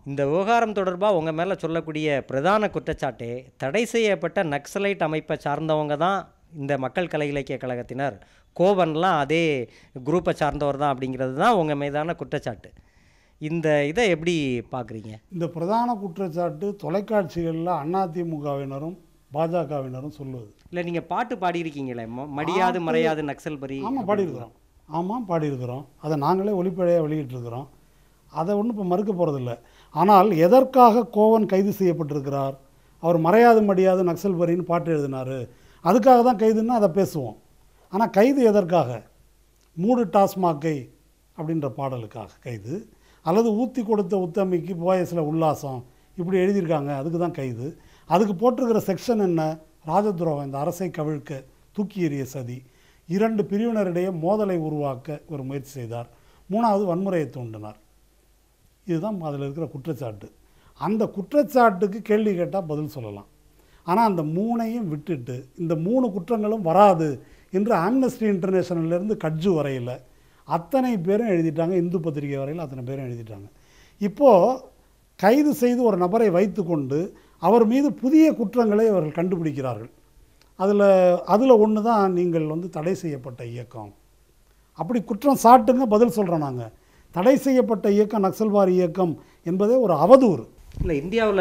இந்த விவகாரம் தொடர்பாக உங்கள் மேலே சொல்லக்கூடிய பிரதான குற்றச்சாட்டே தடை செய்யப்பட்ட நக்சலைட் அமைப்பை சார்ந்தவங்க தான் இந்த மக்கள் கலை இலக்கிய கழகத்தினர் கோவன்லாம் அதே குரூப்பை சார்ந்தவர் தான் அப்படிங்கிறது தான் உங்கள் மீதான குற்றச்சாட்டு இந்த இதை எப்படி பார்க்குறீங்க இந்த பிரதான குற்றச்சாட்டு தொலைக்காட்சிகளில் அதிமுகவினரும் பாஜகவினரும் சொல்லுவது இல்லை நீங்கள் பாட்டு பாடியிருக்கீங்களே ம- மடியாது மறையாது நக்சல் பரி ஆமாம் பாடியிருக்கிறோம் ஆமாம் பாடியிருக்கிறோம் அதை நாங்களே ஒளிப்படையாக வெளியிட்டிருக்கிறோம் அதை ஒன்றும் இப்போ மறுக்க போகிறதில்ல ஆனால் எதற்காக கோவன் கைது செய்யப்பட்டிருக்கிறார் அவர் மறையாது மடியாது நக்சல் பரின்னு பாட்டு எழுதினார் அதுக்காக தான் கைதுன்னா அதை பேசுவோம் ஆனால் கைது எதற்காக மூடு டாஸ்மாக்கை அப்படின்ற பாடலுக்காக கைது அல்லது ஊற்றி கொடுத்த உத்தமிக்கு போயஸில் உல்லாசம் இப்படி எழுதியிருக்காங்க அதுக்கு தான் கைது அதுக்கு போட்டிருக்கிற செக்ஷன் என்ன ராஜதுரோகம் இந்த அரசை கவிழ்க்க தூக்கி எறிய சதி இரண்டு பிரிவினரிடையே மோதலை உருவாக்க ஒரு முயற்சி செய்தார் மூணாவது வன்முறையை தூண்டினார் இதுதான் அதில் இருக்கிற குற்றச்சாட்டு அந்த குற்றச்சாட்டுக்கு கேள்வி கேட்டால் பதில் சொல்லலாம் ஆனால் அந்த மூணையும் விட்டுட்டு இந்த மூணு குற்றங்களும் வராது என்று ஆம்னஸ்டி இன்டர்நேஷனல்லேருந்து கட்ஜு வரையில் அத்தனை பேரும் எழுதிட்டாங்க இந்து பத்திரிகை வரையில் அத்தனை பேரும் எழுதிட்டாங்க இப்போது கைது செய்து ஒரு நபரை வைத்துக்கொண்டு அவர் மீது புதிய குற்றங்களை அவர்கள் கண்டுபிடிக்கிறார்கள் அதில் அதில் ஒன்று தான் நீங்கள் வந்து தடை செய்யப்பட்ட இயக்கம் அப்படி குற்றம் சாட்டுங்க பதில் சொல்கிறோம் நாங்கள் தடை செய்யப்பட்ட இயக்கம் நக்சல்வாரி இயக்கம் என்பதே ஒரு அவதூறு இல்லை இந்தியாவில்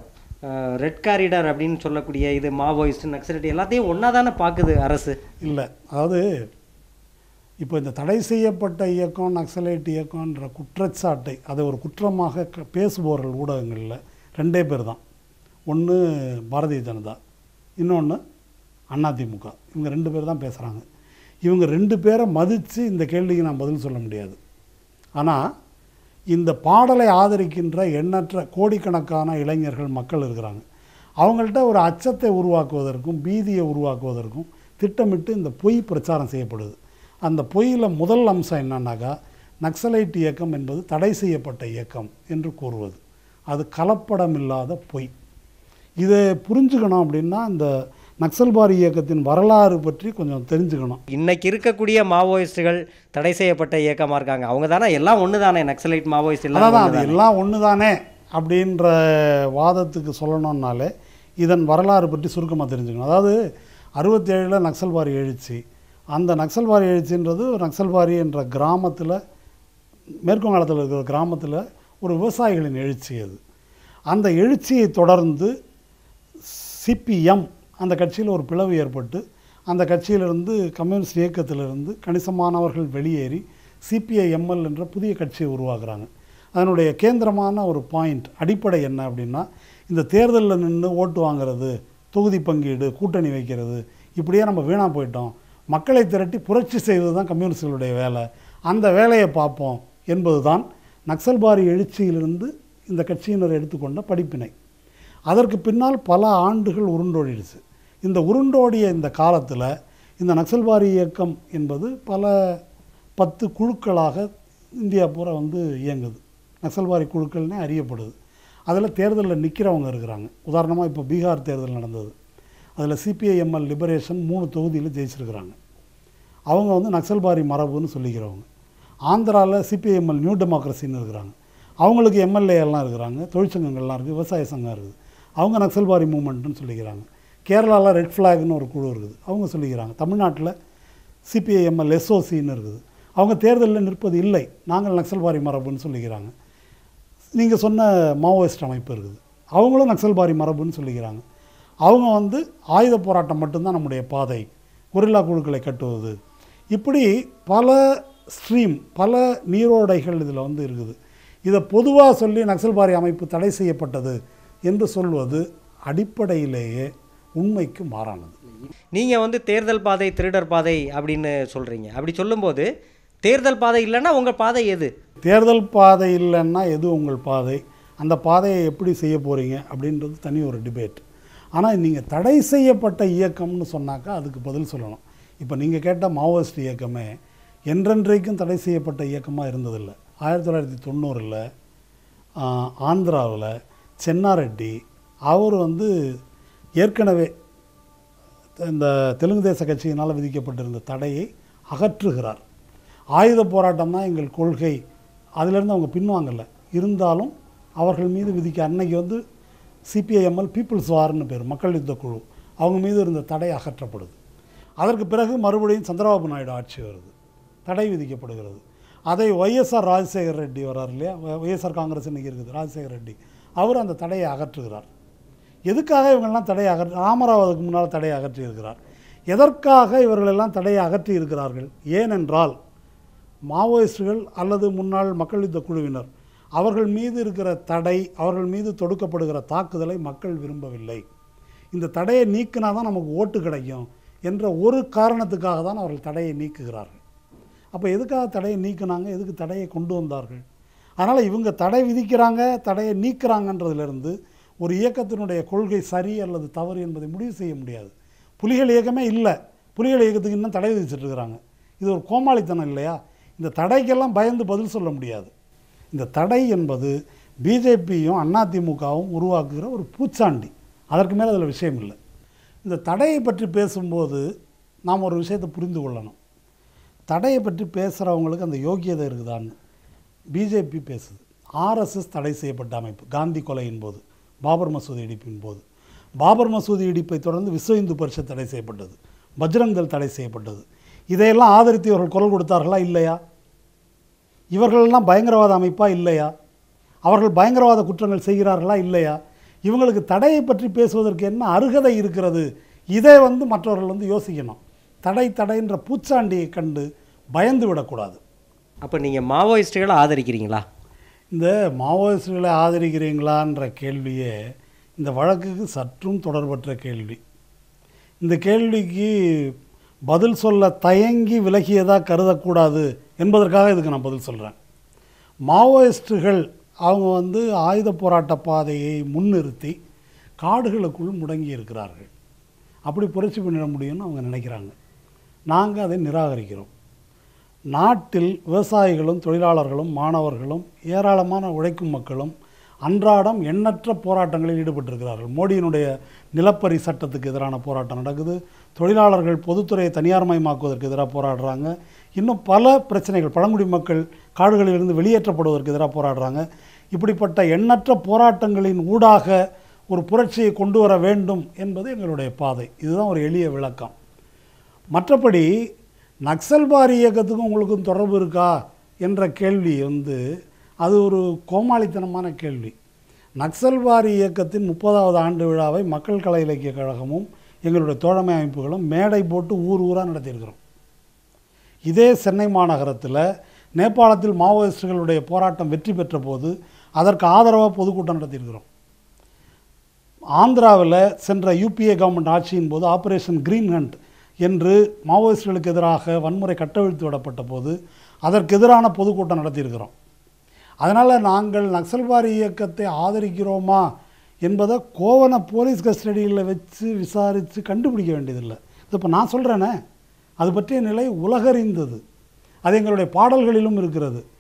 ரெட் காரிடார் அப்படின்னு சொல்லக்கூடிய இது மாவோயிஸ்ட் நக்சலைட் எல்லாத்தையும் ஒன்றா தானே பார்க்குது அரசு இல்லை அதாவது இப்போ இந்த தடை செய்யப்பட்ட இயக்கம் நக்சலைட் இயக்கம்ன்ற குற்றச்சாட்டை அதை ஒரு குற்றமாக க- பேசுபவர்கள் ஊடகங்களில் ரெண்டே பேர் தான் ஒன்று பாரதிய ஜனதா இன்னொன்று அதிமுக இவங்க ரெண்டு பேர் தான் பேசுகிறாங்க இவங்க ரெண்டு பேரை மதித்து இந்த கேள்விக்கு நான் பதில் சொல்ல முடியாது ஆனால் இந்த பாடலை ஆதரிக்கின்ற எண்ணற்ற கோடிக்கணக்கான இளைஞர்கள் மக்கள் இருக்கிறாங்க அவங்கள்ட்ட ஒரு அச்சத்தை உருவாக்குவதற்கும் பீதியை உருவாக்குவதற்கும் திட்டமிட்டு இந்த பொய் பிரச்சாரம் செய்யப்படுது அந்த பொய்யில் முதல் அம்சம் என்னன்னாக்கா நக்சலைட் இயக்கம் என்பது தடை செய்யப்பட்ட இயக்கம் என்று கூறுவது அது கலப்படமில்லாத பொய் இதை புரிஞ்சுக்கணும் அப்படின்னா இந்த நக்சல்பாரி இயக்கத்தின் வரலாறு பற்றி கொஞ்சம் தெரிஞ்சுக்கணும் இன்னைக்கு இருக்கக்கூடிய மாவோயிஸ்டுகள் தடை செய்யப்பட்ட இயக்கமாக இருக்காங்க அவங்க தானே எல்லாம் ஒன்று தானே நக்சலைட் மாவோயிஸ்ட் எல்லாம் அதான் ஒன்று அது எல்லாம் ஒன்று தானே அப்படின்ற வாதத்துக்கு சொல்லணும்னாலே இதன் வரலாறு பற்றி சுருக்கமாக தெரிஞ்சுக்கணும் அதாவது அறுபத்தேழில் நக்சல்வாரி எழுச்சி அந்த நக்சல்வாரி எழுச்சின்றது ஒரு நக்சல்வாரி என்ற கிராமத்தில் மேற்குவங்காளத்தில் இருக்கிற கிராமத்தில் ஒரு விவசாயிகளின் எழுச்சி அது அந்த எழுச்சியை தொடர்ந்து சிபிஎம் அந்த கட்சியில் ஒரு பிளவு ஏற்பட்டு அந்த கட்சியிலிருந்து கம்யூனிஸ்ட் இயக்கத்திலிருந்து கணிசமானவர்கள் வெளியேறி சிபிஐஎம்எல் என்ற புதிய கட்சியை உருவாக்குறாங்க அதனுடைய கேந்திரமான ஒரு பாயிண்ட் அடிப்படை என்ன அப்படின்னா இந்த தேர்தலில் நின்று ஓட்டு வாங்குறது தொகுதி பங்கீடு கூட்டணி வைக்கிறது இப்படியே நம்ம வீணாக போயிட்டோம் மக்களை திரட்டி புரட்சி செய்வது தான் கம்யூனிஸ்டுகளுடைய வேலை அந்த வேலையை பார்ப்போம் என்பது தான் நக்சல்பாரி எழுச்சியிலிருந்து இந்த கட்சியினர் எடுத்துக்கொண்ட படிப்பினை அதற்கு பின்னால் பல ஆண்டுகள் உருண்டோடிடுச்சு இந்த உருண்டோடிய இந்த காலத்தில் இந்த நக்சல்வாரி இயக்கம் என்பது பல பத்து குழுக்களாக இந்தியா பூரா வந்து இயங்குது நக்சல்வாரி குழுக்கள்னே அறியப்படுது அதில் தேர்தலில் நிற்கிறவங்க இருக்கிறாங்க உதாரணமாக இப்போ பீகார் தேர்தல் நடந்தது அதில் சிபிஐஎம்எல் லிபரேஷன் மூணு தொகுதியில் ஜெயிச்சிருக்கிறாங்க அவங்க வந்து நக்சல்பாரி மரபுன்னு சொல்லிக்கிறவங்க ஆந்திராவில் சிபிஐஎம்எல் நியூ டெமோக்ரஸின்னு இருக்கிறாங்க அவங்களுக்கு எம்எல்ஏ எல்லாம் இருக்கிறாங்க தொழிற்சங்கங்கள்லாம் இருக்குது விவசாய சங்கம் இருக்குது அவங்க நக்சல்பாரி மூமெண்ட்டுன்னு சொல்லிக்கிறாங்க கேரளாவில் ரெட் ஃப்ளாக்னு ஒரு குழு இருக்குது அவங்க சொல்லிக்கிறாங்க தமிழ்நாட்டில் சிபிஐஎம்எல் எஸ்ஓசின்னு இருக்குது அவங்க தேர்தலில் நிற்பது இல்லை நாங்கள் நக்சல்பாரி மரபுன்னு சொல்லிக்கிறாங்க நீங்கள் சொன்ன மாவோயிஸ்ட் அமைப்பு இருக்குது அவங்களும் நக்சல்பாரி மரபுன்னு சொல்லிக்கிறாங்க அவங்க வந்து ஆயுத போராட்டம் மட்டும்தான் நம்முடைய பாதை கொரில்லா குழுக்களை கட்டுவது இப்படி பல ஸ்ட்ரீம் பல நீரோடைகள் இதில் வந்து இருக்குது இதை பொதுவாக சொல்லி நக்சல்பாரி அமைப்பு தடை செய்யப்பட்டது என்று சொல்வது அடிப்படையிலேயே உண்மைக்கு மாறானது நீங்கள் வந்து தேர்தல் பாதை திருடர் பாதை அப்படின்னு சொல்கிறீங்க அப்படி சொல்லும்போது தேர்தல் பாதை இல்லைன்னா உங்கள் பாதை எது தேர்தல் பாதை இல்லைன்னா எது உங்கள் பாதை அந்த பாதையை எப்படி செய்ய போகிறீங்க அப்படின்றது தனி ஒரு டிபேட் ஆனால் நீங்கள் தடை செய்யப்பட்ட இயக்கம்னு சொன்னாக்கா அதுக்கு பதில் சொல்லணும் இப்போ நீங்கள் கேட்ட மாவோயிஸ்ட் இயக்கமே என்றென்றைக்கும் தடை செய்யப்பட்ட இயக்கமாக இருந்ததில்லை ஆயிரத்தி தொள்ளாயிரத்தி தொண்ணூறில் ஆந்திராவில் சென்னாரெட்டி அவர் வந்து ஏற்கனவே இந்த தெலுங்கு தேச கட்சியினால் விதிக்கப்பட்டிருந்த தடையை அகற்றுகிறார் ஆயுத போராட்டம் தான் எங்கள் கொள்கை அதிலிருந்து அவங்க பின்வாங்கலை இருந்தாலும் அவர்கள் மீது விதிக்க அன்னைக்கு வந்து சிபிஐஎம்எல் பீப்புள்ஸ் வார்னு பேர் மக்கள் யுத்த குழு அவங்க மீது இருந்த தடை அகற்றப்படுது அதற்கு பிறகு மறுபடியும் சந்திரபாபு நாயுடு ஆட்சி வருது தடை விதிக்கப்படுகிறது அதை ஒய்எஸ்ஆர் ராஜசேகர் ரெட்டி வர்றார் இல்லையா ஒய்எஸ்ஆர் காங்கிரஸ் இன்னைக்கு இருக்குது ராஜசேகர் ரெட்டி அவர் அந்த தடையை அகற்றுகிறார் எதுக்காக இவங்கெல்லாம் தடையை அகற்ற ராமராவ் அதுக்கு முன்னால் தடையை அகற்றி இருக்கிறார் எதற்காக இவர்களெல்லாம் தடையை அகற்றி இருக்கிறார்கள் ஏனென்றால் மாவோயிஸ்டுகள் அல்லது முன்னாள் மக்கள் யுத்த குழுவினர் அவர்கள் மீது இருக்கிற தடை அவர்கள் மீது தொடுக்கப்படுகிற தாக்குதலை மக்கள் விரும்பவில்லை இந்த தடையை நீக்கினா தான் நமக்கு ஓட்டு கிடைக்கும் என்ற ஒரு காரணத்துக்காக தான் அவர்கள் தடையை நீக்குகிறார்கள் அப்போ எதுக்காக தடையை நீக்கினாங்க எதுக்கு தடையை கொண்டு வந்தார்கள் அதனால் இவங்க தடை விதிக்கிறாங்க தடையை நீக்கிறாங்கன்றதுலேருந்து ஒரு இயக்கத்தினுடைய கொள்கை சரி அல்லது தவறு என்பதை முடிவு செய்ய முடியாது புலிகள் இயக்கமே இல்லை புலிகள் இயக்கத்துக்கு இன்னும் தடை விதிச்சிட்டு இருக்கிறாங்க இது ஒரு கோமாளித்தனம் இல்லையா இந்த தடைக்கெல்லாம் பயந்து பதில் சொல்ல முடியாது இந்த தடை என்பது பிஜேபியும் அதிமுகவும் உருவாக்குகிற ஒரு பூச்சாண்டி அதற்கு மேலே அதில் விஷயம் இல்லை இந்த தடையை பற்றி பேசும்போது நாம் ஒரு விஷயத்தை புரிந்து கொள்ளணும் தடையை பற்றி பேசுகிறவங்களுக்கு அந்த யோக்கியதை இருக்குதான்னு பிஜேபி பேசுது ஆர்எஸ்எஸ் தடை செய்யப்பட்ட அமைப்பு காந்தி கொலையின் போது பாபர் மசூதி இடிப்பின் போது பாபர் மசூதி இடிப்பை தொடர்ந்து விஸ்வ இந்து பரிஷத் தடை செய்யப்பட்டது பஜ்ரங் தள் தடை செய்யப்பட்டது இதையெல்லாம் ஆதரித்து இவர்கள் குரல் கொடுத்தார்களா இல்லையா இவர்களெல்லாம் பயங்கரவாத அமைப்பா இல்லையா அவர்கள் பயங்கரவாத குற்றங்கள் செய்கிறார்களா இல்லையா இவங்களுக்கு தடையை பற்றி பேசுவதற்கு என்ன அருகதை இருக்கிறது இதை வந்து மற்றவர்கள் வந்து யோசிக்கணும் தடை தடைன்ற பூச்சாண்டியை கண்டு பயந்து விடக்கூடாது அப்போ நீங்கள் மாவோயிஸ்டுகளை ஆதரிக்கிறீங்களா இந்த மாவோயிஸ்டுகளை ஆதரிக்கிறீங்களான்ற கேள்வியே இந்த வழக்குக்கு சற்றும் தொடர்பற்ற கேள்வி இந்த கேள்விக்கு பதில் சொல்ல தயங்கி விலகியதாக கருதக்கூடாது என்பதற்காக இதுக்கு நான் பதில் சொல்கிறேன் மாவோயிஸ்டுகள் அவங்க வந்து ஆயுத போராட்ட பாதையை முன்னிறுத்தி காடுகளுக்குள் முடங்கி இருக்கிறார்கள் அப்படி புரட்சி பண்ணிட முடியும்னு அவங்க நினைக்கிறாங்க நாங்கள் அதை நிராகரிக்கிறோம் நாட்டில் விவசாயிகளும் தொழிலாளர்களும் மாணவர்களும் ஏராளமான உழைக்கும் மக்களும் அன்றாடம் எண்ணற்ற போராட்டங்களில் ஈடுபட்டிருக்கிறார்கள் மோடியினுடைய நிலப்பரி சட்டத்துக்கு எதிரான போராட்டம் நடக்குது தொழிலாளர்கள் பொதுத்துறையை தனியார்மயமாக்குவதற்கு எதிராக போராடுறாங்க இன்னும் பல பிரச்சனைகள் பழங்குடி மக்கள் காடுகளிலிருந்து வெளியேற்றப்படுவதற்கு எதிராக போராடுறாங்க இப்படிப்பட்ட எண்ணற்ற போராட்டங்களின் ஊடாக ஒரு புரட்சியை கொண்டு வர வேண்டும் என்பது எங்களுடைய பாதை இதுதான் ஒரு எளிய விளக்கம் மற்றபடி நக்சல்பாரி இயக்கத்துக்கும் உங்களுக்கும் தொடர்பு இருக்கா என்ற கேள்வி வந்து அது ஒரு கோமாளித்தனமான கேள்வி நக்சல்வாரி இயக்கத்தின் முப்பதாவது ஆண்டு விழாவை மக்கள் கலை இலக்கிய கழகமும் எங்களுடைய தோழமை அமைப்புகளும் மேடை போட்டு ஊர் ஊராக நடத்தியிருக்கிறோம் இதே சென்னை மாநகரத்தில் நேபாளத்தில் மாவோயிஸ்டுகளுடைய போராட்டம் வெற்றி பெற்ற போது அதற்கு ஆதரவாக பொதுக்கூட்டம் நடத்தியிருக்கிறோம் ஆந்திராவில் சென்ற யூபிஏ கவர்மெண்ட் ஆட்சியின் போது ஆபரேஷன் கிரீன் ஹண்ட் என்று மாவோயிஸ்டுகளுக்கு எதிராக வன்முறை கட்டவிழ்த்து விடப்பட்ட போது அதற்கு எதிரான பொதுக்கூட்டம் நடத்தியிருக்கிறோம் அதனால் நாங்கள் நக்சல்வாரி இயக்கத்தை ஆதரிக்கிறோமா என்பதை கோவனை போலீஸ் கஸ்டடியில் வச்சு விசாரித்து கண்டுபிடிக்க வேண்டியதில்லை இது இப்போ நான் சொல்கிறேனே அது பற்றிய நிலை உலகறிந்தது அது எங்களுடைய பாடல்களிலும் இருக்கிறது